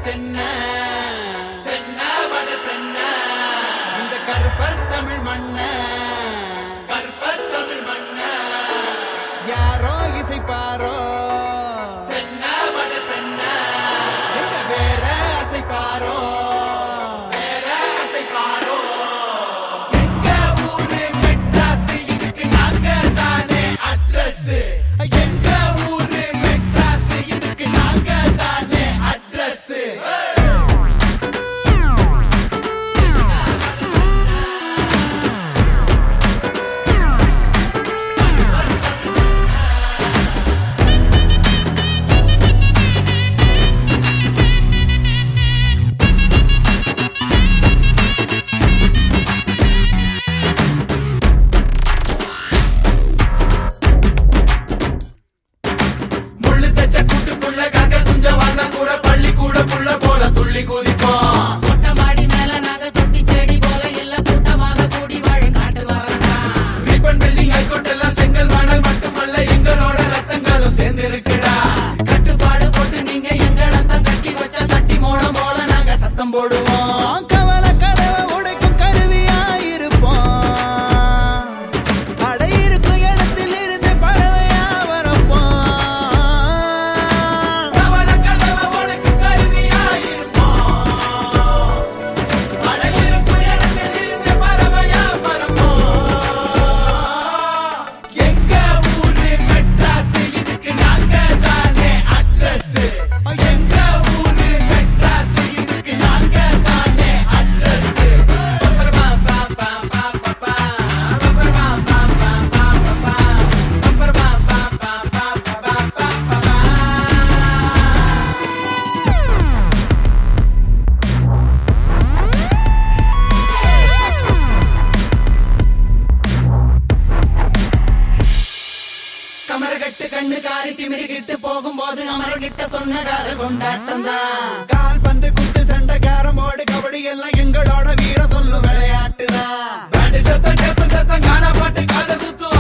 சென்ன சென்ன வட சென்ன இந்த கருப்பர் தமிழ் மண்ண கருப்பர் தமிழ் மண்ண யாரோ இசைப்பாரோ சென்ன வட சென்ன எங்க வேற அசைப்பாரோ வேற அசைப்பாரோ எங்க ஊரு மெட்ராஸ் இதுக்கு நாங்க தானே அட்ரஸ் எங்க ஊரு மெட்ராஸ் இதுக்கு நாங்க தானே அட்ரஸ் முள்ளு தச்ச கூட்டுக்குள்ள காக்க குஞ்ச வாழ்ந்தா கூட பள்ளி கூட புள்ள போல துள்ளி குதிப்போம் மொட்டை மாடி மேல நாங்க தொட்டி செடி போல இல்ல கூட்டமாக கூடி வாழும் காட்டு வரண்டா ரிப்பன் பில்டிங் ஹைகோர்ட் எல்லாம் செங்கல் மணல் மட்டுமல்ல எங்களோட ரத்தங்களும் சேர்ந்து இருக்குடா கட்டுப்பாடு போட்டு நீங்க எங்களத்தான் கட்டி வச்ச சட்டி மோடம் போல நாங்க சத்தம் போடுவோம் கவல கதவை உடைக்கும் கருவியா இருப்போம் அடை இருக்கும் இடத்தில் இருந்து பறவையா வரப்போம் கவல கதவை உடைக்கும் கருவியா இருப்போம் அடை இருக்கும் இடத்தில் இருந்து பறவையா வரப்போம் எங்க ஊரு மெட்ராஸ் இதுக்கு நாங்க தானே அட்ரஸ் எங்க ஊரு மெட்ராஸ் இதுக்கு நாங்க தானே அட்ரஸ் கமரகட்டு கண்ணு காரி திமிரிக்கிட்டு போகும்போது அமரகிட்ட சொன்ன காத கொண்டாட்டம் தான் கால் பந்து குத்து சண்டை கேரமோடு கபடி எல்லாம் எங்களோட வீர சொல்லும் விளையாட்டு தான் சத்தம் டெப்பு சத்தம் காண பாட்டு காத சுத்து